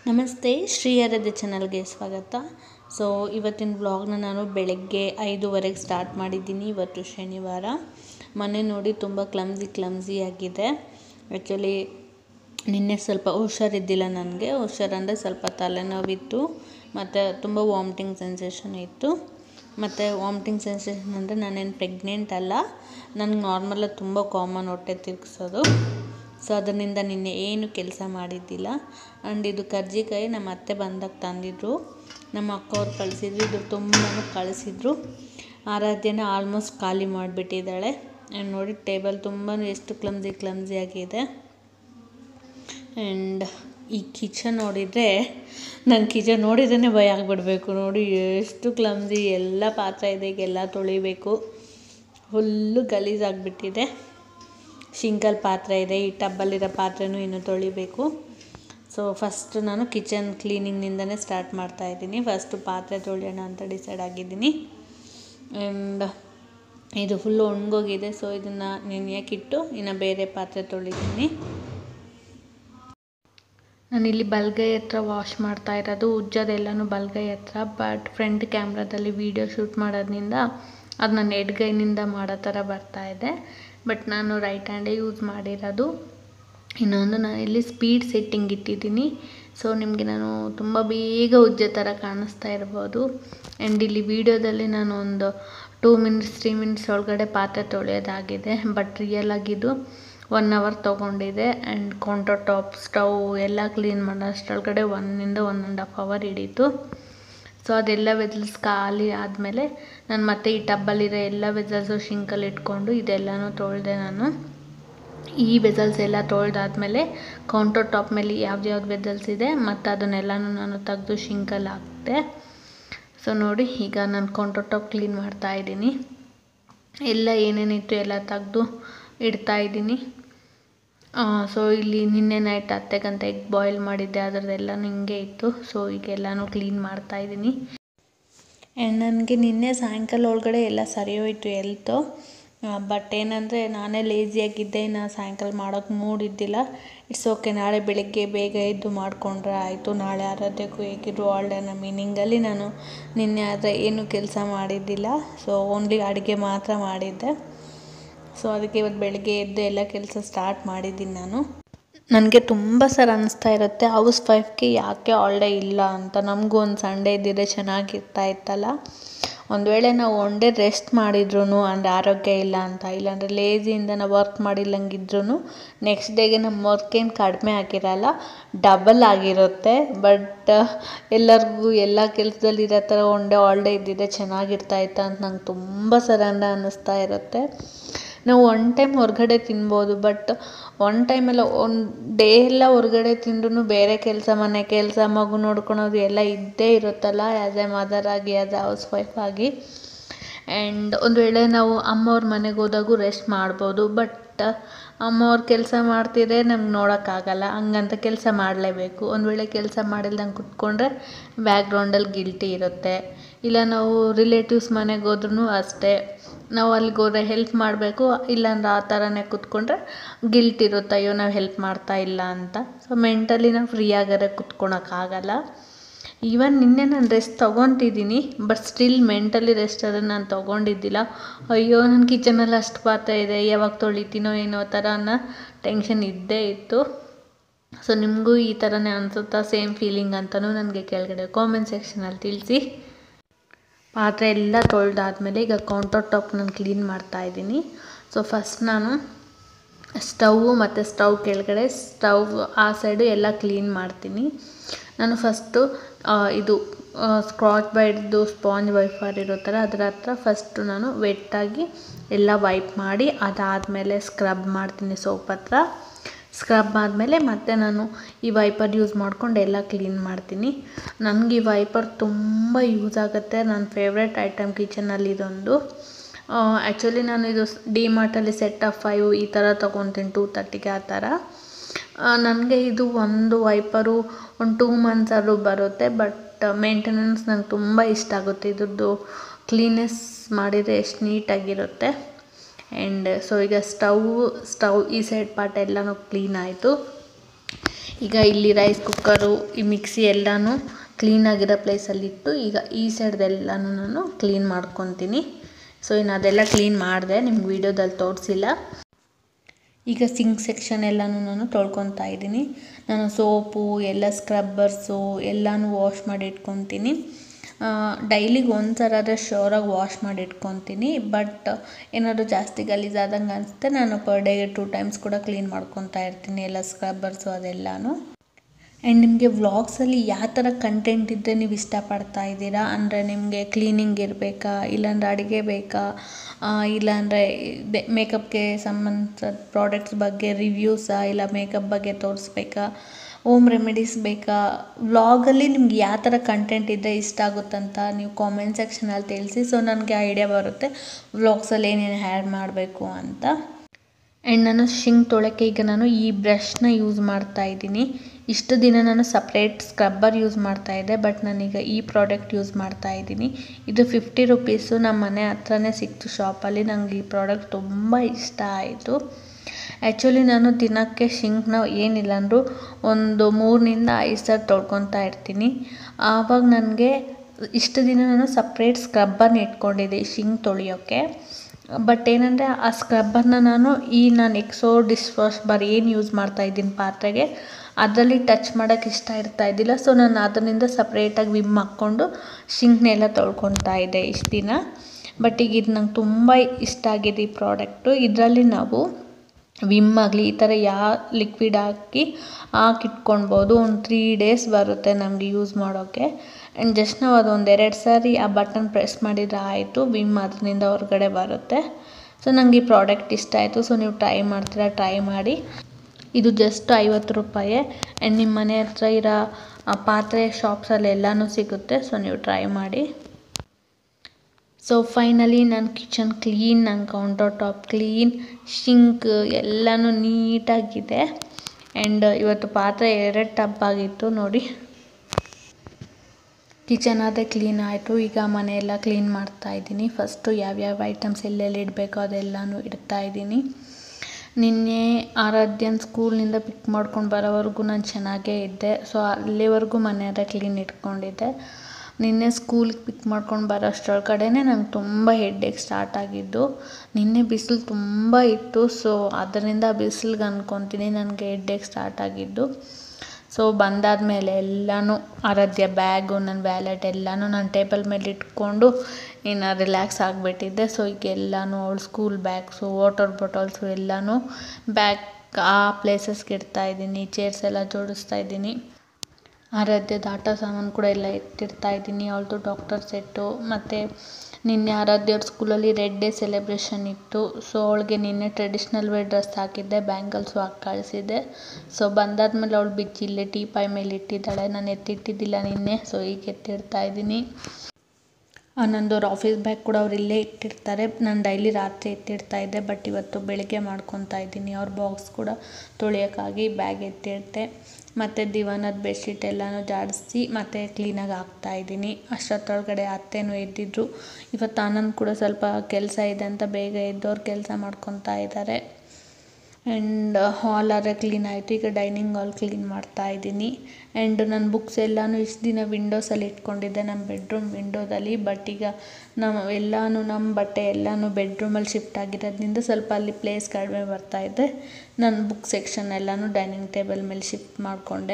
ನಮಸ್ತೆ ಶ್ರೀ ಆರಾಧ್ಯ ಚಾನಲ್ಗೆ ಸ್ವಾಗತ ಸೊ ಇವತ್ತಿನ ಬ್ಲಾಗ್ನ ನಾನು ಬೆಳಗ್ಗೆ ಐದೂವರೆಗೆ ಸ್ಟಾರ್ಟ್ ಮಾಡಿದ್ದೀನಿ ಇವತ್ತು ಶನಿವಾರ ಮನೆ ನೋಡಿ ತುಂಬ ಕ್ಲಮ್ಸಿ ಕ್ಲಮ್ಸಿ ಆಗಿದೆ ಆ್ಯಕ್ಚುಲಿ ನಿನ್ನೆ ಸ್ವಲ್ಪ ಹುಷಾರಿದ್ದಿಲ್ಲ ನನಗೆ ಹುಷಾರಂದರೆ ಸ್ವಲ್ಪ ತಲೆನೋವಿತ್ತು ಮತ್ತು ತುಂಬ ವಾಮಿಟಿಂಗ್ ಸೆನ್ಸೇಷನ್ ಇತ್ತು ಮತ್ತು ವಾಮಿಟಿಂಗ್ ಸೆನ್ಸೇಷನ್ ಅಂದರೆ ನಾನೇನು ಪ್ರೆಗ್ನೆಂಟ್ ಅಲ್ಲ ನನಗೆ ನಾರ್ಮಲಾಗಿ ತುಂಬ ಕಾಮನ್ ಹೊಟ್ಟೆ ತಿರುಗಿಸೋದು ಸೊ ಅದರಿಂದ ನಿನ್ನೆ ಏನು ಕೆಲಸ ಮಾಡಿದ್ದಿಲ್ಲ ಆ್ಯಂಡ್ ಇದು ಕರ್ಜಿಕಾಯಿ ನಮ್ಮ ಅತ್ತೆ ಬಂದಾಗ ತಂದಿದ್ರು ನಮ್ಮ ಅಕ್ಕ ಅವ್ರು ಕಳಿಸಿದ್ರು ಇದು ತುಂಬಾ ಕಳಿಸಿದ್ರು ಆರಾಧ್ಯನ ಆಲ್ಮೋಸ್ಟ್ ಖಾಲಿ ಮಾಡಿಬಿಟ್ಟಿದ್ದಾಳೆ ಆ್ಯಂಡ್ ನೋಡಿ ಟೇಬಲ್ ತುಂಬಾ ಎಷ್ಟು ಕ್ಲಮ್ಸಿ ಕ್ಲಮ್ಸಿ ಆಗಿದೆ ಆ್ಯಂಡ್ ಈ ಕಿಚನ್ ನೋಡಿದರೆ ನನ್ನ ಕಿಚನ್ ನೋಡಿದ್ರೇ ಭಯ ಆಗಿಬಿಡ್ಬೇಕು ನೋಡಿ ಎಷ್ಟು ಕ್ಲಮ್ಸಿ ಎಲ್ಲ ಪಾತ್ರೆ ಇದೆ ಈಗೆಲ್ಲ ತೊಳಿಬೇಕು ಫುಲ್ಲು ಗಲೀಜಾಗಿಬಿಟ್ಟಿದೆ ಶಿಂಕಲ್ ಪಾತ್ರೆ ಇದೆ ಈ ಟಬ್ಬಲ್ಲಿರೋ ಪಾತ್ರೆನೂ ಇನ್ನೂ ತೊಳಿಬೇಕು ಸೊ ಫಸ್ಟ್ ನಾನು ಕಿಚನ್ ಕ್ಲೀನಿಂಗ್ನಿಂದನೇ ಸ್ಟಾರ್ಟ್ ಮಾಡ್ತಾಯಿದ್ದೀನಿ ಫಸ್ಟು ಪಾತ್ರೆ ತೊಳೆಯೋಣ ಅಂತ ಡಿಸೈಡ್ ಆಗಿದ್ದೀನಿ ಆ್ಯಂಡ್ ಇದು ಫುಲ್ಲು ಒಣಗೋಗಿದೆ ಸೊ ಇದನ್ನು ನೆನೆಯೋಕ್ಕಿಟ್ಟು ಇನ್ನು ಬೇರೆ ಪಾತ್ರೆ ತೊಳಿತೀನಿ ನಾನಿಲ್ಲಿ ಬಲ್ಗೈ ಹತ್ರ ವಾಶ್ ಮಾಡ್ತಾ ಇರೋದು ಉಜ್ಜೋದೆಲ್ಲನೂ ಬಲ್ಗೈ ಹತ್ರ ಬಟ್ ಫ್ರಂಟ್ ಕ್ಯಾಮ್ರಾದಲ್ಲಿ ವೀಡಿಯೋ ಶೂಟ್ ಮಾಡೋದ್ರಿಂದ ಅದು ನನ್ನ ಎಡ್ಗೈನಿಂದ ಮಾಡೋ ಥರ ಬರ್ತಾ ಇದೆ ಬಟ್ ನಾನು ರೈಟ್ ಹ್ಯಾಂಡೇ ಯೂಸ್ ಮಾಡಿರೋದು ಇನ್ನೊಂದು ನಾನು ಇಲ್ಲಿ ಸ್ಪೀಡ್ ಸೆಟ್ಟಿಂಗ್ ಇಟ್ಟಿದ್ದೀನಿ ಸೊ ನಿಮಗೆ ನಾನು ತುಂಬ ಬೇಗ ಉಜ್ಜೋ ಥರ ಕಾಣಿಸ್ತಾ ಇರ್ಬೋದು ಆ್ಯಂಡ್ ಇಲ್ಲಿ ವೀಡಿಯೋದಲ್ಲಿ ನಾನು ಒಂದು ಟೂ ಮಿನಿಟ್ಸ್ ತ್ರೀ ಮಿನಿಟ್ಸ್ ಒಳಗಡೆ ಪಾತ್ರೆ ತೊಳೆಯೋದಾಗಿದೆ ಬಟ್ ರಿಯಲ್ ಆಗಿದ್ದು ಒನ್ ಅವರ್ ತೊಗೊಂಡಿದೆ ಆ್ಯಂಡ್ ಕೌಂಟರ್ ಟಾಪ್ ಸ್ಟವ್ ಎಲ್ಲ ಕ್ಲೀನ್ ಮಾಡೋ ಅಷ್ಟರೊಳಗಡೆ ಒನ್ನಿಂದ one and half hour so ಸೊ ಅದೆಲ್ಲ ವೆಜಲ್ಸ್ ಖಾಲಿ ಆದಮೇಲೆ ನಾನು ಮತ್ತೆ ಈ ಟಬ್ಬಲ್ಲಿರೋ ಎಲ್ಲ ವೆಜಲ್ಸು ಶಿಂಕಲ್ಲಿ ಇಟ್ಕೊಂಡು ಇದೆಲ್ಲನೂ ತೊಳೆದೆ ನಾನು ಈ ವೆಜಲ್ಸ್ ಎಲ್ಲ ತೊಳೆದಾದ್ಮೇಲೆ ಕೌಂಟರ್ ಟಾಪ್ ಮೇಲೆ ಯಾವ್ದು ಯಾವ್ದು ವೆಜಲ್ಸ್ ಇದೆ ಮತ್ತು ಅದನ್ನೆಲ್ಲನೂ ನಾನು ತೆಗೆದು ಶಿಂಕಲ್ಲಿ ಹಾಕ್ತೆ ಸೊ ನೋಡಿ ಈಗ ನಾನು ಕೌಂಟರ್ ಟಾಪ್ ಕ್ಲೀನ್ ಮಾಡ್ತಾ ಇದ್ದೀನಿ ಎಲ್ಲ ಏನೇನಿತ್ತು ಎಲ್ಲ ತೆಗೆದು ಇಡ್ತಾ ಇದ್ದೀನಿ ಸೊ ಇಲ್ಲಿ ನಿನ್ನೆ ನೈಟ್ ಹತ್ತೆ ಗಂಟೆ ಎಗ್ ಬಾಯ್ಲ್ ಮಾಡಿದ್ದೆ ಅದರದ್ದೆಲ್ಲನೂ ಹಿಂಗೆ ಇತ್ತು ಸೊ ಈಗ ಎಲ್ಲನೂ ಕ್ಲೀನ್ ಮಾಡ್ತಾಯಿದ್ದೀನಿ ಆ್ಯಂಡ್ ನನಗೆ ನಿನ್ನೆ ಸಾಯಂಕಾಲ ಒಳಗಡೆ ಎಲ್ಲ ಸರಿ ಹೋಯ್ತು ಎಲ್ತು ಬಟ್ ಏನಂದರೆ ನಾನೇ ಲೇಸಿಯಾಗಿದ್ದೆ ಇನ್ನು ಸಾಯಂಕಾಲ ಮಾಡೋಕ್ಕೆ ಮೂಡಿದ್ದಿಲ್ಲ ಇಟ್ಸ್ ಓಕೆ ನಾಳೆ ಬೆಳಗ್ಗೆ ಬೇಗ ಎದ್ದು ಮಾಡಿಕೊಂಡ್ರೆ ಆಯಿತು ನಾಳೆ ಆರಾಧ್ಯಕ್ಕೂ ಹೇಗಿದ್ರು ಆಲ್ಡೇ ಅನ್ನೋ ಮೀನಿಂಗಲ್ಲಿ ನಾನು ನಿನ್ನೆ ಆದರೆ ಏನೂ ಕೆಲಸ ಮಾಡಿದ್ದಿಲ್ಲ ಸೊ ಓನ್ಲಿ ಅಡುಗೆ ಮಾತ್ರ ಮಾಡಿದ್ದೆ ಸೊ ಅದಕ್ಕೆ ಇವತ್ತು ಬೆಳಗ್ಗೆ ಎದ್ದು ಎಲ್ಲ ಕೆಲಸ ಸ್ಟಾರ್ಟ್ ಮಾಡಿದ್ದೀನಿ ನಾನು ನನಗೆ ತುಂಬ ಸರ್ ಅನ್ನಿಸ್ತಾ ಇರುತ್ತೆ ಹೌಸ್ ವೈಫ್ಗೆ ಯಾಕೆ ಆಲ್ಡೇ ಇಲ್ಲ ಅಂತ ನಮಗೂ ಒಂದು ಸಂಡೇ ಇದ್ದಿದ್ರೆ ಚೆನ್ನಾಗಿರ್ತಾ ಇತ್ತಲ್ಲ ಒಂದು ವೇಳೆ ನಾವು ಒನ್ ಡೇ ರೆಸ್ಟ್ ಮಾಡಿದ್ರು ಅಂದರೆ ಆರೋಗ್ಯ ಇಲ್ಲ ಅಂತ ಇಲ್ಲಾಂದರೆ ಲೇಜಿಯಿಂದ ನಾವು ವರ್ಕ್ ಮಾಡಿಲ್ಲಂಗಿದ್ರು ನೆಕ್ಸ್ಟ್ ಡೇಗೆ ನಮ್ಮ ವರ್ಕ್ ಏನು ಕಡಿಮೆ ಆಗಿರಲ್ಲ ಡಬಲ್ ಆಗಿರುತ್ತೆ ಬಟ್ ಎಲ್ಲರಿಗೂ ಎಲ್ಲ ಕೆಲಸದಲ್ಲಿ ಇರೋ ಥರ ಒನ್ ಡೇ ಆಲ್ಡೇ ಇದ್ದಿದ್ದೆ ಚೆನ್ನಾಗಿರ್ತಾ ಇತ್ತ ಅಂತ ನಂಗೆ ತುಂಬ ಸರನ್ನ ಅನ್ನಿಸ್ತಾ ಇರುತ್ತೆ ನಾವು ಒನ್ ಟೈಮ್ ಹೊರಗಡೆ ತಿನ್ಬೋದು ಬಟ್ ಒನ್ ಟೈಮೆಲ್ಲ ಒನ್ ಡೇ ಎಲ್ಲ ಹೊರಗಡೆ ತಿಂದ್ರೂ ಬೇರೆ ಕೆಲಸ ಮನೆ ಕೆಲಸ ಮಗು ನೋಡ್ಕೊಳೋದು ಎಲ್ಲ ಇದ್ದೇ ಇರುತ್ತಲ್ಲ ಆ್ಯಸ್ ಎ ಮದರ್ ಆಗಿ ಆ್ಯಸ್ ಎ ಹೌಸ್ ವೈಫ್ ಆಗಿ ಆ್ಯಂಡ್ ಒಂದು ವೇಳೆ ನಾವು ಅಮ್ಮವ್ರ ಮನೆಗೆ ಹೋದಾಗೂ ರೆಸ್ಟ್ ಮಾಡ್ಬೋದು ಬಟ್ ಅಮ್ಮವ್ರು ಕೆಲಸ ಮಾಡ್ತಿದ್ರೆ ನಮ್ಗೆ ನೋಡೋಕ್ಕಾಗಲ್ಲ ಹಂಗಂತ ಕೆಲಸ ಮಾಡಲೇಬೇಕು ಒಂದು ವೇಳೆ ಕೆಲಸ ಮಾಡಿಲ್ದಂಗೆ ಕುತ್ಕೊಂಡ್ರೆ ಬ್ಯಾಕ್ಗ್ರೌಂಡಲ್ಲಿ ಗಿಲ್ಟಿ ಇರುತ್ತೆ ಇಲ್ಲ ನಾವು ರಿಲೇಟಿವ್ಸ್ ಮನೆಗೆ ಹೋದ್ರೂ ಅಷ್ಟೇ ನಾವು ಅಲ್ಲಿಗೆ ಹೋದ್ರೆ ಹೆಲ್ಪ್ ಮಾಡಬೇಕು ಇಲ್ಲಾಂದ್ರೆ ಆ ಥರನೇ ಕೂತ್ಕೊಂಡ್ರೆ ಗಿಲ್ಟ್ ಇರುತ್ತೆ ಅಯ್ಯೋ ನಾವು ಹೆಲ್ಪ್ ಮಾಡ್ತಾ ಇಲ್ಲ ಅಂತ ಸೊ ಮೆಂಟಲಿ ನಾವು ಫ್ರೀ ಆಗಾರೆ ಕುತ್ಕೊಳಕ್ಕಾಗಲ್ಲ ಈವನ್ ನಿನ್ನೆ ನಾನು ರೆಸ್ಟ್ ತೊಗೊತಿದ್ದೀನಿ ಬಟ್ ಸ್ಟಿಲ್ ಮೆಂಟಲಿ ರೆಸ್ಟ್ ಅದನ್ನು ನಾನು ತೊಗೊಂಡಿದ್ದಿಲ್ಲ ಅಯ್ಯೋ ನನ್ನ ಕಿಚನಲ್ಲಿ ಅಷ್ಟು ಪಾತ್ರೆ ಇದೆ ಯಾವಾಗ ತೊಳಿತೀನೋ ಏನೋ ಥರ ಅನ್ನೋ ಟೆನ್ಷನ್ ಇದ್ದೇ ಇತ್ತು ಸೊ ನಿಮಗೂ ಈ ಥರನೇ ಅನಿಸುತ್ತಾ ಸೇಮ್ ಫೀಲಿಂಗ್ ಅಂತಲೂ ನನಗೆ ಕೆಳಗಡೆ ಕಾಮೆಂಟ್ ಸೆಕ್ಷನಲ್ಲಿ ತಿಳಿಸಿ ಪಾತ್ರೆ ಎಲ್ಲ ತೊಳೆದಾದ್ಮೇಲೆ ಈಗ ಕೌಂಟರ್ ಟಾಪ್ ನಾನು ಕ್ಲೀನ್ ಮಾಡ್ತಾಯಿದ್ದೀನಿ ಸೊ ಫಸ್ಟ್ ನಾನು ಸ್ಟವ್ವು ಮತ್ತು ಸ್ಟವ್ ಕೆಳಗಡೆ ಸ್ಟವ್ ಆ ಸೈಡು ಎಲ್ಲ ಕ್ಲೀನ್ ಮಾಡ್ತೀನಿ ನಾನು ಫಸ್ಟು ಇದು ಸ್ಕ್ರಾಚ್ ಬೈಡ್ದು ಸ್ಪಾಂಜ್ ವೈಫರ್ ಇರೋ ಥರ ಅದರ ಹತ್ರ ಫಸ್ಟು ನಾನು ವೆಟ್ಟಾಗಿ ಎಲ್ಲ ವೈಪ್ ಮಾಡಿ ಅದಾದಮೇಲೆ ಸ್ಕ್ರಬ್ ಮಾಡ್ತೀನಿ ಸೋಪ್ ಹತ್ರ ಸ್ಕ್ರಬ್ ಆದಮೇಲೆ ಮತ್ತೆ ನಾನು ಈ ವೈಪರ್ ಯೂಸ್ ಮಾಡ್ಕೊಂಡು ಎಲ್ಲ ಕ್ಲೀನ್ ಮಾಡ್ತೀನಿ ನನಗೆ ಈ ವೈಪರ್ ತುಂಬ ಯೂಸ್ ಆಗುತ್ತೆ ನನ್ನ ಫೇವ್ರೆಟ್ ಐಟಮ್ ಕಿಚನಲ್ಲಿ ಇದೊಂದು ಆ್ಯಕ್ಚುಲಿ ನಾನು ಇದು ಡಿ ಮಾರ್ಟಲ್ಲಿ ಸೆಟ್ ಆಫ್ ಫೈವ್ ಈ ಥರ ತೊಗೊತೀನಿ ಟೂ ತರ್ಟಿಗೆ ಆ ಥರ ನನಗೆ ಇದು ಒಂದು ವೈಪರು ಒಂದು ಟೂ ಮಂತ್ಸ್ ಆದರೂ ಬರುತ್ತೆ ಬಟ್ ಮೇಂಟೆನೆನ್ಸ್ ನಂಗೆ ತುಂಬ ಇಷ್ಟ ಆಗುತ್ತೆ ಇದ್ರದ್ದು ಕ್ಲೀನೆಸ್ ಮಾಡಿದರೆ ಎಷ್ಟು ನೀಟಾಗಿರುತ್ತೆ ಆ್ಯಂಡ್ ಸೊ ಈಗ ಸ್ಟವ್ ಸ್ಟವ್ ಈ ಸೈಡ್ ಪಾರ್ಟ್ ಎಲ್ಲನೂ ಕ್ಲೀನ್ ಆಯಿತು ಈಗ ಇಲ್ಲಿ ರೈಸ್ ಕುಕ್ಕರು ಈ ಮಿಕ್ಸಿ ಎಲ್ಲನೂ ಕ್ಲೀನಾಗಿರೋ ಪ್ಲೇಸಲ್ಲಿಟ್ಟು ಈಗ ಈ ಸೈಡ್ದೆಲ್ಲನೂ ನಾನು ಕ್ಲೀನ್ ಮಾಡ್ಕೊತೀನಿ ಸೊ ಇನ್ನು ಅದೆಲ್ಲ ಕ್ಲೀನ್ ಮಾಡಿದೆ ನಿಮ್ಗೆ ವೀಡಿಯೋದಲ್ಲಿ ತೋರಿಸಿಲ್ಲ ಈಗ ಸಿಂಕ್ ಸೆಕ್ಷನ್ ಎಲ್ಲನೂ ನಾನು ತೊಳ್ಕೊತಾ ಇದ್ದೀನಿ ನಾನು ಸೋಪು ಎಲ್ಲ ಸ್ಕ್ರಬ್ಬರ್ಸು ಎಲ್ಲನೂ ವಾಶ್ ಮಾಡಿ ಇಟ್ಕೊತೀನಿ ಡೈಲಿಗೆ ಒಂದು ಸಲ ಆದರೆ ಶೋರಾಗಿ ವಾಶ್ ಮಾಡಿ ಇಟ್ಕೊತೀನಿ ಬಟ್ ಏನಾದರೂ ಜಾಸ್ತಿ ಗಲೀಜಾದಂಗೆ ಅನಿಸುತ್ತೆ ನಾನು ಪರ್ ಡೇಗೆ ಟೂ ಟೈಮ್ಸ್ ಕೂಡ ಕ್ಲೀನ್ ಮಾಡ್ಕೊತಾ ಇರ್ತೀನಿ ಎಲ್ಲ ಸ್ಕ್ರಬ್ಬರ್ಸು ಅದೆಲ್ಲನೂ ಆ್ಯಂಡ್ ನಿಮಗೆ ವ್ಲಾಗ್ಸಲ್ಲಿ ಯಾವ ಥರ ಕಂಟೆಂಟ್ ಇದ್ದರೆ ನೀವು ಇಷ್ಟಪಡ್ತಾ ಇದ್ದೀರಾ ಅಂದರೆ ನಿಮಗೆ ಕ್ಲೀನಿಂಗ್ ಇರಬೇಕಾ ಇಲ್ಲಾಂದ್ರೆ ಅಡುಗೆ ಬೇಕಾ ಇಲ್ಲಾಂದರೆ ಮೇಕಪ್ಗೆ ಸಂಬಂಧಿಸಿದ ಪ್ರಾಡಕ್ಟ್ಸ್ ಬಗ್ಗೆ ರಿವ್ಯೂಸಾ ಇಲ್ಲ ಮೇಕಪ್ ಬಗ್ಗೆ ತೋರಿಸ್ಬೇಕಾ ಹೋಮ್ ರೆಮಿಡೀಸ್ ಬೇಕಾ ವ್ಲಾಗಲ್ಲಿ ನಿಮ್ಗೆ ಯಾವ ಥರ ಕಂಟೆಂಟ್ ಇದ್ದರೆ ಇಷ್ಟ ಆಗುತ್ತಂತ ನೀವು ಕಾಮೆಂಟ್ ಸೆಕ್ಷನಲ್ಲಿ ತಿಳಿಸಿ ಸೊ ನನಗೆ ಐಡಿಯಾ ಬರುತ್ತೆ ವ್ಲಾಗ್ಸಲ್ಲಿ ಏನೇನು ಹ್ಯಾಡ್ ಮಾಡಬೇಕು ಅಂತ ಆ್ಯಂಡ್ ನಾನು ಶಿಂಕ್ ತೊಳಕ್ಕೆ ಈಗ ನಾನು ಈ ಬ್ರಷ್ನ ಯೂಸ್ ಮಾಡ್ತಾ ಇದ್ದೀನಿ ಇಷ್ಟು ದಿನ ನಾನು ಸಪ್ರೇಟ್ ಸ್ಕ್ರಬ್ಬರ್ ಯೂಸ್ ಮಾಡ್ತಾ ಇದ್ದೆ ಬಟ್ ನಾನೀಗ ಈ ಪ್ರಾಡಕ್ಟ್ ಯೂಸ್ ಮಾಡ್ತಾ ಇದ್ದೀನಿ ಇದು ಫಿಫ್ಟಿ ರುಪೀಸು ನಮ್ಮ ಮನೆ ಹತ್ರನೇ ಸಿಕ್ತು ಶಾಪಲ್ಲಿ ನನಗೆ ಈ ಪ್ರಾಡಕ್ಟ್ ತುಂಬ ಇಷ್ಟ ಆಯಿತು ಆ್ಯಕ್ಚುಲಿ ನಾನು ದಿನಕ್ಕೆ ಶಿಂಕ್ನ ಏನಿಲ್ಲ ಅಂದರೂ ಒಂದು ಮೂರರಿಂದ ಐದು ಸಲ ತೊಳ್ಕೊತಾ ಇರ್ತೀನಿ ಆವಾಗ ನನಗೆ ಇಷ್ಟು ದಿನ ನಾನು ಸಪ್ರೇಟ್ ಸ್ಕ್ರಬ್ಬರ್ನ ಇಟ್ಕೊಂಡಿದ್ದೆ ಶಿಂಕ್ ತೊಳೆಯೋಕ್ಕೆ ಬಟ್ ಏನಂದರೆ ಆ ಸ್ಕ್ರಬ್ಬರ್ನ ನಾನು ಈ ನಾನು ಎಕ್ಸೋ ಡಿಶ್ ವಾಶ್ ಬಾರ್ ಏನು ಯೂಸ್ ಮಾಡ್ತಾ ಇದ್ದೀನಿ ಪಾತ್ರೆಗೆ ಅದರಲ್ಲಿ ಟಚ್ ಮಾಡೋಕ್ಕೆ ಇಷ್ಟ ಇರ್ತಾ ಇದ್ದಿಲ್ಲ ಸೊ ನಾನು ಅದರಿಂದ ಸಪ್ರೇಟಾಗಿ ವಿಮ್ ಹಾಕ್ಕೊಂಡು ಶಿಂಕ್ನೆಲ್ಲ ತೊಳ್ಕೊತಾ ಇದ್ದೆ ಇಷ್ಟು ದಿನ ಬಟ್ ಈಗ ಇದು ನಂಗೆ ತುಂಬ ಇಷ್ಟ ಆಗಿದೆ ಈ ಪ್ರಾಡಕ್ಟು ಇದರಲ್ಲಿ ನಾವು ವಿಮ್ ಆಗಲಿ ಈ ಥರ ಯಾವ ಲಿಕ್ವಿಡ್ ಹಾಕಿ ಹಾಕಿಟ್ಕೊಳ್ಬೋದು ಒಂದು ತ್ರೀ ಡೇಸ್ ಬರುತ್ತೆ ನಮಗೆ ಯೂಸ್ ಮಾಡೋಕ್ಕೆ ಆ್ಯಂಡ್ ಜಸ್ಟ್ ನಾವು ಅದೊಂದು ಎರಡು ಸಾರಿ ಆ ಬಟನ್ ಪ್ರೆಸ್ ಮಾಡಿದರೆ ಆಯಿತು ವಿಮ್ ಅದರಿಂದ ಹೊರಗಡೆ ಬರುತ್ತೆ ಸೊ ನನಗೆ ಈ ಪ್ರಾಡಕ್ಟ್ ಇಷ್ಟ ಆಯಿತು ಸೊ ನೀವು ಟ್ರೈ ಮಾಡ್ತೀರಾ ಟ್ರೈ ಮಾಡಿ ಇದು ಜಸ್ಟ್ ಐವತ್ತು ರೂಪಾಯಿ ಆ್ಯಂಡ್ ನಿಮ್ಮ ಮನೆ ಹತ್ರ ಇರೋ ಪಾತ್ರೆ ಶಾಪ್ಸಲ್ಲಿ ಎಲ್ಲನೂ ಸಿಗುತ್ತೆ ಸೊ ನೀವು ಟ್ರೈ ಮಾಡಿ ಸೊ ಫೈನಲಿ ನನ್ನ ಕಿಚನ್ ಕ್ಲೀನ್ ನನ್ನ ಕೌಂಟರ್ ಟಾಪ್ ಕ್ಲೀನ್ ಶಿಂಕ್ ಎಲ್ಲನೂ ನೀಟಾಗಿದೆ ಆ್ಯಂಡ್ ಇವತ್ತು ಪಾತ್ರೆ ಎರಡು ಟಬ್ ಆಗಿತ್ತು ನೋಡಿ ಕಿಚನ್ ಅದೇ ಕ್ಲೀನ್ ಆಯಿತು ಈಗ ಮನೆಯೆಲ್ಲ ಕ್ಲೀನ್ ಮಾಡ್ತಾ ಇದ್ದೀನಿ ಫಸ್ಟು ಯಾವ್ಯಾವ ಐಟಮ್ಸ್ ಎಲ್ಲೆಲ್ಲಿ ಇಡಬೇಕೋ ಅದೆಲ್ಲನೂ ಇಡ್ತಾ ಇದ್ದೀನಿ ನಿನ್ನೆ ಆರಾಧ್ಯನ ಸ್ಕೂಲ್ನಿಂದ ಪಿಕ್ ಮಾಡ್ಕೊಂಡು ಬರೋವರೆಗೂ ನಾನು ಚೆನ್ನಾಗೇ ಇದ್ದೆ ಸೊ ಅಲ್ಲಿವರೆಗೂ ಮನೆಯೆಲ್ಲ ಕ್ಲೀನ್ ಇಟ್ಕೊಂಡಿದ್ದೆ ನಿನ್ನೆ ಸ್ಕೂಲ್ಗೆ ಪಿಕ್ ಮಾಡ್ಕೊಂಡು ಬರೋ ಅಷ್ಟರೊಳಗಡೆ ನಂಗೆ ತುಂಬ ಹೆಡ್ಡೇಕ್ ಸ್ಟಾರ್ಟ್ ಆಗಿದ್ದು ನಿನ್ನೆ ಬಿಸಿಲು ತುಂಬ ಇತ್ತು ಸೊ ಅದರಿಂದ ಬಿಸಿಲಿಗೆ ಅನ್ಕೊತೀನಿ ನನಗೆ ಹೆಡ್ಡೇಕ್ ಸ್ಟಾರ್ಟ್ ಆಗಿದ್ದು ಸೊ ಬಂದಾದಮೇಲೆ ಎಲ್ಲನೂ ಆರಾಧ್ಯ ಬ್ಯಾಗು ನನ್ನ ವ್ಯಾಲೆಟ್ ಎಲ್ಲನೂ ನಾನು ಟೇಬಲ್ ಮೇಲೆ ಇಟ್ಕೊಂಡು ಇನ್ನು ರಿಲ್ಯಾಕ್ಸ್ ಆಗಿಬಿಟ್ಟಿದ್ದೆ ಸೊ ಈಗ ಎಲ್ಲನೂ ಅವಳು ಸ್ಕೂಲ್ ಬ್ಯಾಗ್ಸು ವಾಟರ್ ಬಾಟಲ್ಸು ಎಲ್ಲನೂ ಬ್ಯಾಗ್ ಆ ಪ್ಲೇಸಸ್ಗೆ ಇಡ್ತಾ ಇದ್ದೀನಿ ಚೇರ್ಸ್ ಎಲ್ಲ ಜೋಡಿಸ್ತಾ ಇದ್ದೀನಿ ಆರಾಧ್ಯದ ಆಟ ಸಾಮಾನು ಕೂಡ ಎಲ್ಲ ಎತ್ತಿಡ್ತಾ ಇದ್ದೀನಿ ಅವಳದು ಡಾಕ್ಟರ್ ಸೆಟ್ಟು ಮತ್ತು ನಿನ್ನೆ ಆರಾಧ್ಯವ್ರ ಸ್ಕೂಲಲ್ಲಿ ರೆಡ್ ಡೇ ಸೆಲೆಬ್ರೇಷನ್ ಇತ್ತು ಸೊ ಅವಳಿಗೆ ನಿನ್ನೆ ಟ್ರೆಡಿಷ್ನಲ್ ವೇರ್ ಡ್ರೆಸ್ ಹಾಕಿದ್ದೆ ಬ್ಯಾಂಗಲ್ಸು ಹಾಕಿ ಕಳಿಸಿದ್ದೆ ಸೊ ಬಂದಾದ್ಮೇಲೆ ಅವಳು ಬಿಚ್ಚಿ ಇಲ್ಲೇ ಟೀಪಾಯ್ ಮೇಲೆ ಇಟ್ಟಿದ್ದಾಳೆ ನಾನು ಎತ್ತಿಟ್ಟಿದ್ದಿಲ್ಲ ನಿನ್ನೆ ಸೊ ಈಗ ಎತ್ತಿಡ್ತಾ ಇದ್ದೀನಿ ನಂದು ಅವ್ರ ಆಫೀಸ್ ಬ್ಯಾಗ್ ಕೂಡ ಅವ್ರು ಇಲ್ಲೇ ಇಟ್ಟಿರ್ತಾರೆ ನಾನು ಡೈಲಿ ರಾತ್ರಿ ಎತ್ತಿಡ್ತಾ ಇದ್ದೆ ಬಟ್ ಇವತ್ತು ಬೆಳಿಗ್ಗೆ ಮಾಡ್ಕೊತಾ ಇದ್ದೀನಿ ಅವ್ರ ಬಾಕ್ಸ್ ಕೂಡ ತೊಳೆಯೋಕ್ಕಾಗಿ ಬ್ಯಾಗ್ ಎತ್ತಿಡ್ತೆ ಮತ್ತು ದಿವಾನದ ಬೆಡ್ಶೀಟ್ ಎಲ್ಲನೂ ಜಾಡಿಸಿ ಮತ್ತು ಕ್ಲೀನಾಗಿ ಹಾಕ್ತಾ ಇದ್ದೀನಿ ಅಷ್ಟೊತ್ತೊಳಗಡೆ ಅತ್ತೆನೂ ಎದ್ದಿದ್ರು ಇವತ್ತು ಆನಂದ್ ಕೂಡ ಸ್ವಲ್ಪ ಕೆಲಸ ಇದೆ ಅಂತ ಬೇಗ ಎದ್ದವ್ರು ಕೆಲಸ ಮಾಡ್ಕೊತಾ ಇದ್ದಾರೆ ಆ್ಯಂಡ್ ಹಾಲ್ ಆದರೆ ಕ್ಲೀನ್ ಆಯಿತು ಈಗ ಡೈನಿಂಗ್ ಹಾಲ್ ಕ್ಲೀನ್ ಮಾಡ್ತಾ ಇದ್ದೀನಿ ಆ್ಯಂಡ್ ನನ್ನ ಬುಕ್ಸ್ ಎಲ್ಲನೂ ಇಷ್ಟು ದಿನ ವಿಂಡೋಸಲ್ಲಿ ಇಟ್ಕೊಂಡಿದ್ದೆ ನಮ್ಮ ಬೆಡ್ರೂಮ್ ವಿಂಡೋದಲ್ಲಿ ಬಟ್ ಈಗ ನಾವು ಎಲ್ಲನೂ ನಮ್ಮ ಬಟ್ಟೆ ಎಲ್ಲನೂ ಬೆಡ್ರೂಮಲ್ಲಿ ಶಿಫ್ಟ್ ಆಗಿರೋದ್ರಿಂದ ಸ್ವಲ್ಪ ಅಲ್ಲಿ ಪ್ಲೇಸ್ ಕಡಿಮೆ ಬರ್ತಾಯಿದೆ ನನ್ನ ಬುಕ್ ಸೆಕ್ಷನ್ ಎಲ್ಲನೂ ಡೈನಿಂಗ್ ಟೇಬಲ್ ಮೇಲೆ ಶಿಫ್ಟ್ ಮಾಡಿಕೊಂಡೆ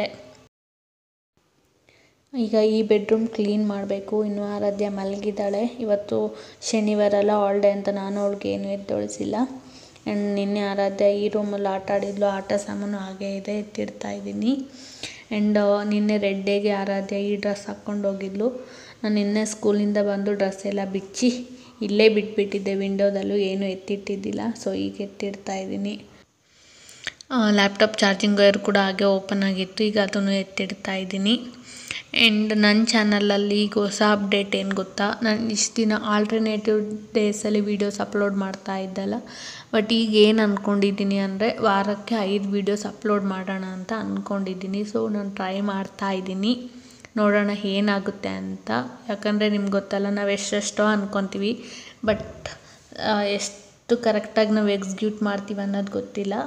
ಈಗ ಈ ಬೆಡ್ರೂಮ್ ಕ್ಲೀನ್ ಮಾಡಬೇಕು ಇನ್ನು ಆರಾಧ್ಯ ಮಲಗಿದ್ದಾಳೆ ಇವತ್ತು ಶನಿವಾರ ಅಲ್ಲ ಹಾಲ್ಡೇ ಅಂತ ನಾನು ಅವಳಿಗೆ ಏನು ಎದ್ದೊಳಿಸಿಲ್ಲ ಆ್ಯಂಡ್ ನಿನ್ನೆ ಆರಾಧ್ಯ ಈ ರೂಮಲ್ಲಿ ಆಟ ಆಡಿದ್ಲು ಆಟ ಸಾಮಾನು ಹಾಗೇ ಇದೆ ಎತ್ತಿಡ್ತಾ ಇದ್ದೀನಿ ಆ್ಯಂಡ್ ನಿನ್ನೆ ರೆಡ್ ಡೇಗೆ ಆರಾಧ್ಯ ಈ ಡ್ರೆಸ್ ಹಾಕ್ಕೊಂಡು ಹೋಗಿದ್ಲು ನಾನು ನಿನ್ನೆ ಸ್ಕೂಲಿಂದ ಬಂದು ಡ್ರೆಸ್ ಎಲ್ಲ ಬಿಚ್ಚಿ ಇಲ್ಲೇ ಬಿಟ್ಬಿಟ್ಟಿದ್ದೆ ವಿಂಡೋದಲ್ಲೂ ಏನೂ ಎತ್ತಿಟ್ಟಿದ್ದಿಲ್ಲ ಸೊ ಈಗ ಎತ್ತಿಡ್ತಾ ಇದ್ದೀನಿ ಲ್ಯಾಪ್ಟಾಪ್ ಚಾರ್ಜಿಂಗ್ ವೈರ್ ಕೂಡ ಹಾಗೆ ಓಪನ್ ಆಗಿತ್ತು ಈಗ ಅದನ್ನು ಎತ್ತಿಡ್ತಾ ಇದ್ದೀನಿ ಆ್ಯಂಡ್ ನನ್ನ ಚಾನಲಲ್ಲಿ ಈಗ ಹೊಸ ಅಪ್ಡೇಟ್ ಏನು ಗೊತ್ತಾ ನಾನು ಇಷ್ಟು ದಿನ ಆಲ್ಟರ್ನೇಟಿವ್ ಡೇಸಲ್ಲಿ ವೀಡಿಯೋಸ್ ಅಪ್ಲೋಡ್ ಮಾಡ್ತಾ ಇದ್ದಲ್ಲ ಬಟ್ ಈಗ ಏನು ಅಂದ್ಕೊಂಡಿದ್ದೀನಿ ಅಂದರೆ ವಾರಕ್ಕೆ ಐದು ವೀಡಿಯೋಸ್ ಅಪ್ಲೋಡ್ ಮಾಡೋಣ ಅಂತ ಅಂದ್ಕೊಂಡಿದ್ದೀನಿ ಸೊ ನಾನು ಟ್ರೈ ಮಾಡ್ತಾ ಇದ್ದೀನಿ ನೋಡೋಣ ಏನಾಗುತ್ತೆ ಅಂತ ಯಾಕಂದರೆ ನಿಮ್ಗೆ ಗೊತ್ತಲ್ಲ ನಾವು ಎಷ್ಟೆಷ್ಟೋ ಅಂದ್ಕೊತೀವಿ ಬಟ್ ಎಷ್ಟು ಕರೆಕ್ಟಾಗಿ ನಾವು ಎಕ್ಸಿಕ್ಯೂಟ್ ಮಾಡ್ತೀವಿ ಅನ್ನೋದು ಗೊತ್ತಿಲ್ಲ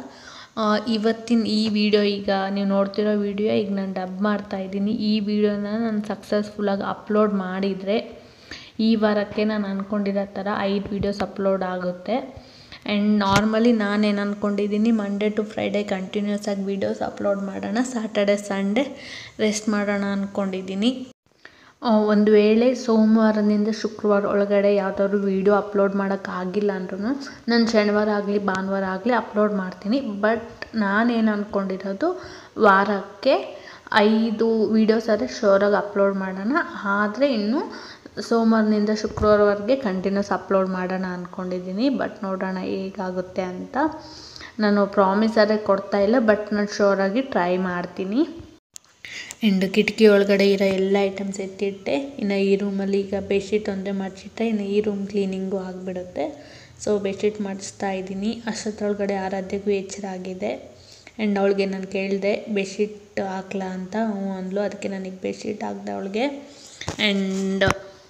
ಆ, ಇವತ್ತಿನ ಈ ವಿಡಿಯೋ ಈಗ ನೀವು ನೋಡ್ತಿರೋ ವಿಡಿಯೋ ಈಗ ನಾನು ಡಬ್ ಮಾಡ್ತಾ ಇದ್ದೀನಿ ಈ ವಿಡಿಯೋನ ನಾನು ಸಕ್ಸಸ್ಫುಲ್ಲಾಗಿ ಅಪ್ಲೋಡ್ ಮಾಡಿದರೆ ಈ ವಾರಕ್ಕೆ ನಾನು ಅಂದ್ಕೊಂಡಿರೋ ಥರ ಐದು ವೀಡಿಯೋಸ್ ಅಪ್ಲೋಡ್ ಆಗುತ್ತೆ ಆ್ಯಂಡ್ ನಾರ್ಮಲಿ ನಾನೇನು ಅಂದ್ಕೊಂಡಿದ್ದೀನಿ ಮಂಡೇ ಟು ಫ್ರೈಡೇ ಕಂಟಿನ್ಯೂಸ್ ಆಗಿ ವೀಡಿಯೋಸ್ ಅಪ್ಲೋಡ್ ಮಾಡೋಣ ಸ್ಯಾಟರ್ಡೆ ಸಂಡೇ ರೆಸ್ಟ್ ಮಾಡೋಣ ಅಂದ್ಕೊಂಡಿದ್ದೀನಿ ಆ, ಒಂದು ವೇಳೆ ಸೋಮವಾರದಿಂದ ಶುಕ್ರವಾರ ಒಳಗಡೆ ಯಾವುದಾದ್ರು ವೀಡಿಯೋ ಅಪ್ಲೋಡ್ ಮಾಡೋಕ್ಕಾಗಿಲ್ಲ ಅಂದ್ರೂ ನಾನು ಶನಿವಾರ ಆಗಲಿ ಭಾನುವಾರ ಆಗಲಿ ಅಪ್ಲೋಡ್ ಮಾಡ್ತೀನಿ ಬಟ್ ನಾನೇನು ಅಂದ್ಕೊಂಡಿರೋದು ವಾರಕ್ಕೆ ಐದು ವೀಡಿಯೋಸ್ ಆದರೆ ಶೋರಾಗಿ ಅಪ್ಲೋಡ್ ಮಾಡೋಣ ಆದರೆ ಇನ್ನು ಸೋಮವಾರದಿಂದ ಶುಕ್ರವಾರವರೆಗೆ ಕಂಟಿನ್ಯೂಸ್ ಅಪ್ಲೋಡ್ ಮಾಡೋಣ ಅಂದ್ಕೊಂಡಿದ್ದೀನಿ ಬಟ್ ನೋಡೋಣ ಹೇಗಾಗುತ್ತೆ ಅಂತ ನಾನು ಪ್ರಾಮಿಸ್ ಆದರೆ ಕೊಡ್ತಾ ಇಲ್ಲ ಬಟ್ ನಾನು ಶೋರಾಗಿ ಟ್ರೈ ಮಾಡ್ತೀನಿ ಆ್ಯಂಡ್ ಕಿಟಕಿ ಒಳಗಡೆ ಇರೋ ಎಲ್ಲ ಐಟಮ್ಸ್ ಎತ್ತಿಟ್ಟೆ ಇನ್ನು ಈ ರೂಮಲ್ಲಿ ಈಗ ಬೆಡ್ಶೀಟ್ ಒಂದೇ ಮಾಡಿಸಿಟ್ಟೆ ಇನ್ನು ಈ ರೂಮ್ ಕ್ಲೀನಿಂಗು ಆಗಿಬಿಡುತ್ತೆ ಸೊ ಬೆಡ್ಶೀಟ್ ಮಾಡಿಸ್ತಾ ಇದ್ದೀನಿ ಅಷ್ಟೊತ್ತೊಳಗಡೆ ಆರಾಧ್ಯಗೂ ಎಚ್ಚರ ಆಗಿದೆ ಆ್ಯಂಡ್ ಅವಳಿಗೆ ನಾನು ಕೇಳಿದೆ ಬೆಡ್ಶೀಟ್ ಹಾಕ್ಲಾ ಅಂತ ಹ್ಞೂ ಅಂದ್ಲು ಅದಕ್ಕೆ ನನಗೆ ಬೆಡ್ಶೀಟ್ ಹಾಕ್ದೆ ಅವಳಿಗೆ ಆ್ಯಂಡ್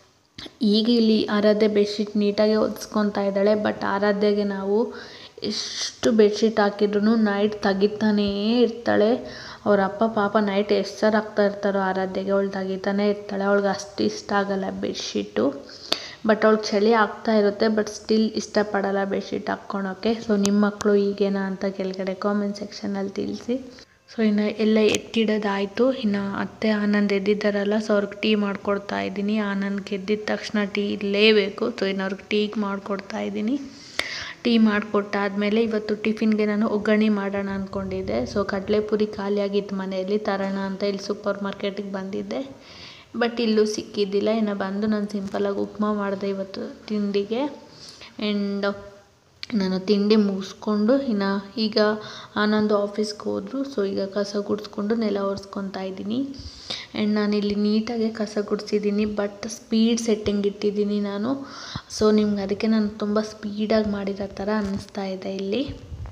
ಈಗ ಇಲ್ಲಿ ಆರಾಧ್ಯ ಬೆಡ್ಶೀಟ್ ನೀಟಾಗಿ ಒದಿಸ್ಕೊತಾ ಇದ್ದಾಳೆ ಬಟ್ ಆರಾಧ್ಯಗೆ ನಾವು ಎಷ್ಟು ಬೆಡ್ಶೀಟ್ ಹಾಕಿದ್ರು ನೈಟ್ ತೆಗಿತಾನೇ ಇರ್ತಾಳೆ ಅವ್ರ ಅಪ್ಪ ಪಾಪ ನೈಟ್ ಎಷ್ಟು ಸರ್ ಹಾಕ್ತಾ ಇರ್ತಾರೋ ಆರಾಧ್ಯಗೆ ಅವಳು ತೆಗಿತಾನೆ ಇರ್ತಾಳೆ ಅವಳಿಗೆ ಅಷ್ಟು ಇಷ್ಟ ಆಗಲ್ಲ ಬೆಡ್ಶೀಟು ಬಟ್ ಅವಳಿಗೆ ಚಳಿ ಆಗ್ತಾ ಇರುತ್ತೆ ಬಟ್ ಸ್ಟಿಲ್ ಇಷ್ಟಪಡಲ್ಲ ಬೆಡ್ಶೀಟ್ ಹಾಕ್ಕೊಳೋಕ್ಕೆ ಸೊ ನಿಮ್ಮ ಮಕ್ಕಳು ಈಗೇನಾ ಅಂತ ಕೆಳಗಡೆ ಕಾಮೆಂಟ್ ಸೆಕ್ಷನಲ್ಲಿ ತಿಳಿಸಿ ಸೊ ಇನ್ನು ಎಲ್ಲ ಎತ್ತಿಡೋದಾಯಿತು ಇನ್ನು ಅತ್ತೆ ಆನಂದ್ ಎದ್ದಿದ್ದಾರಲ್ಲ ಸೊ ಅವ್ರಿಗೆ ಟೀ ಮಾಡಿಕೊಡ್ತಾ ಇದ್ದೀನಿ ಆನಂದ್ಗೆ ಎದ್ದಿದ ತಕ್ಷಣ ಟೀ ಇರಲೇಬೇಕು ಸೊ ಇನ್ನು ಅವ್ರಿಗೆ ಟೀಗೆ ಮಾಡಿಕೊಡ್ತಾ ಇದ್ದೀನಿ ಟೀ ಮಾಡಿಕೊಟ್ಟಾದಮೇಲೆ ಇವತ್ತು ಟಿಫಿನ್ಗೆ ನಾನು ಒಗ್ಗರಣೆ ಮಾಡೋಣ ಅಂದ್ಕೊಂಡಿದ್ದೆ ಸೊ ಕಡಲೆಪುರಿ ಖಾಲಿಯಾಗಿತ್ತು ಮನೆಯಲ್ಲಿ ತರೋಣ ಅಂತ ಇಲ್ಲಿ ಸೂಪರ್ ಮಾರ್ಕೆಟಿಗೆ ಬಂದಿದ್ದೆ ಬಟ್ ಇಲ್ಲೂ ಸಿಕ್ಕಿದ್ದಿಲ್ಲ ಇನ್ನು ಬಂದು ನಾನು ಸಿಂಪಲಾಗಿ ಉಪ್ಮಾ ಮಾಡಿದೆ ಇವತ್ತು ತಿಂಡಿಗೆ ಆ್ಯಂಡ್ ನಾನು ತಿಂಡಿ ಮುಗಿಸ್ಕೊಂಡು ಇನ್ನು ಈಗ ಆನಂದು ಆಫೀಸ್ಗೆ ಹೋದರು ಸೊ ಈಗ ಕಸ ಗುಡಿಸ್ಕೊಂಡು ನೆಲ ಒರೆಸ್ಕೊತಾ ಇದ್ದೀನಿ ಆ್ಯಂಡ್ ನಾನಿಲ್ಲಿ ನೀಟಾಗಿ ಕಸ ಗುಡಿಸಿದ್ದೀನಿ ಬಟ್ ಸ್ಪೀಡ್ ಸೆಟ್ಟಿಂಗ್ ಇಟ್ಟಿದ್ದೀನಿ ನಾನು ಸೊ ನಿಮ್ಗೆ ಅದಕ್ಕೆ ನಾನು ತುಂಬ ಸ್ಪೀಡಾಗಿ ಮಾಡಿರೋ ಥರ ಅನ್ನಿಸ್ತಾ ಇದೆ ಇಲ್ಲಿ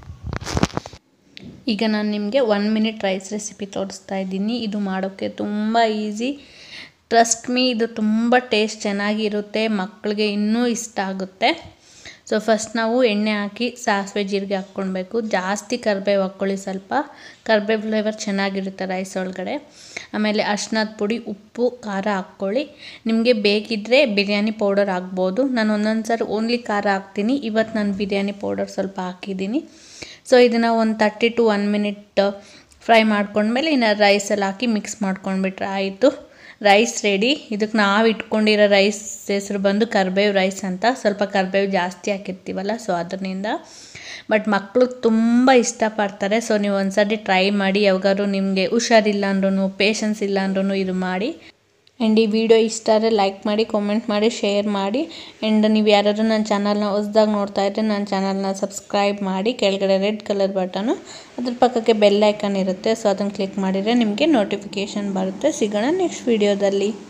ಈಗ ನಾನು ನಿಮಗೆ ಒನ್ ಮಿನಿಟ್ ರೈಸ್ ರೆಸಿಪಿ ತೋರಿಸ್ತಾ ಇದ್ದೀನಿ ಇದು ಮಾಡೋಕ್ಕೆ ತುಂಬ ಈಸಿ ಟ್ರಸ್ಟ್ ಮೀ ಇದು ತುಂಬ ಟೇಸ್ಟ್ ಚೆನ್ನಾಗಿರುತ್ತೆ ಮಕ್ಕಳಿಗೆ ಇನ್ನೂ ಇಷ್ಟ ಆಗುತ್ತೆ ಸೊ ಫಸ್ಟ್ ನಾವು ಎಣ್ಣೆ ಹಾಕಿ ಸಾಸಿವೆ ಜೀರಿಗೆ ಹಾಕ್ಕೊಳ್ಬೇಕು ಜಾಸ್ತಿ ಕರಿಬೇವು ಹಾಕ್ಕೊಳ್ಳಿ ಸ್ವಲ್ಪ ಕರಿಬೇವು ಫ್ಲೇವರ್ ಚೆನ್ನಾಗಿರುತ್ತೆ ರೈಸ್ ಒಳಗಡೆ ಆಮೇಲೆ ಅರ್ಶಿನದ ಪುಡಿ ಉಪ್ಪು ಖಾರ ಹಾಕ್ಕೊಳ್ಳಿ ನಿಮಗೆ ಬೇಕಿದ್ದರೆ ಬಿರಿಯಾನಿ ಪೌಡರ್ ಹಾಕ್ಬೋದು ನಾನು ಒಂದೊಂದು ಸಾರಿ ಓನ್ಲಿ ಖಾರ ಹಾಕ್ತೀನಿ ಇವತ್ತು ನಾನು ಬಿರಿಯಾನಿ ಪೌಡರ್ ಸ್ವಲ್ಪ ಹಾಕಿದ್ದೀನಿ ಸೊ ಇದನ್ನು ಒಂದು thirty to one minute fry ಮಾಡ್ಕೊಂಡ್ಮೇಲೆ ಇನ್ನು ರೈಸಲ್ಲಿ ಹಾಕಿ ಮಿಕ್ಸ್ ಮಾಡ್ಕೊಂಡ್ಬಿಟ್ರೆ ಆಯಿತು ರೈಸ್ ರೆಡಿ ಇದಕ್ಕೆ ನಾವು ಇಟ್ಕೊಂಡಿರೋ ರೈಸ್ ಹೆಸರು ಬಂದು ಕರ್ಬೇವು ರೈಸ್ ಅಂತ ಸ್ವಲ್ಪ ಕರ್ಬೇವು ಜಾಸ್ತಿ ಹಾಕಿರ್ತೀವಲ್ಲ ಸೊ ಅದರಿಂದ ಬಟ್ ಮಕ್ಕಳು ತುಂಬ ಇಷ್ಟಪಡ್ತಾರೆ ಸೊ ನೀವು ಒಂದ್ಸರಿ ಟ್ರೈ ಮಾಡಿ ಯಾವಾಗಾದ್ರು ನಿಮಗೆ ಹುಷಾರಿಲ್ಲ ಅಂದ್ರೂ ಪೇಷನ್ಸ್ ಇಲ್ಲ ಅಂದ್ರೂ ಇದು ಮಾಡಿ ಆ್ಯಂಡ್ ಈ ವಿಡಿಯೋ ಇಷ್ಟ ಆದರೆ ಲೈಕ್ ಮಾಡಿ ಕಾಮೆಂಟ್ ಮಾಡಿ ಶೇರ್ ಮಾಡಿ ಆ್ಯಂಡ್ ನೀವು ಯಾರಾದರೂ ನನ್ನ ಚಾನಲ್ನ ಹೊಸ್ದಾಗಿ ನೋಡ್ತಾ ಇದ್ದರೆ ನನ್ನ ಚಾನಲ್ನ ಸಬ್ಸ್ಕ್ರೈಬ್ ಮಾಡಿ ಕೆಳಗಡೆ ರೆಡ್ ಕಲರ್ ಬಟನು ಅದ್ರ ಪಕ್ಕಕ್ಕೆ ಬೆಲ್ ಐಕನ್ ಇರುತ್ತೆ ಸೊ ಅದನ್ನು ಕ್ಲಿಕ್ ಮಾಡಿದರೆ ನಿಮಗೆ ನೋಟಿಫಿಕೇಷನ್ ಬರುತ್ತೆ ಸಿಗೋಣ ನೆಕ್ಸ್ಟ್ ವಿಡಿಯೋದಲ್ಲಿ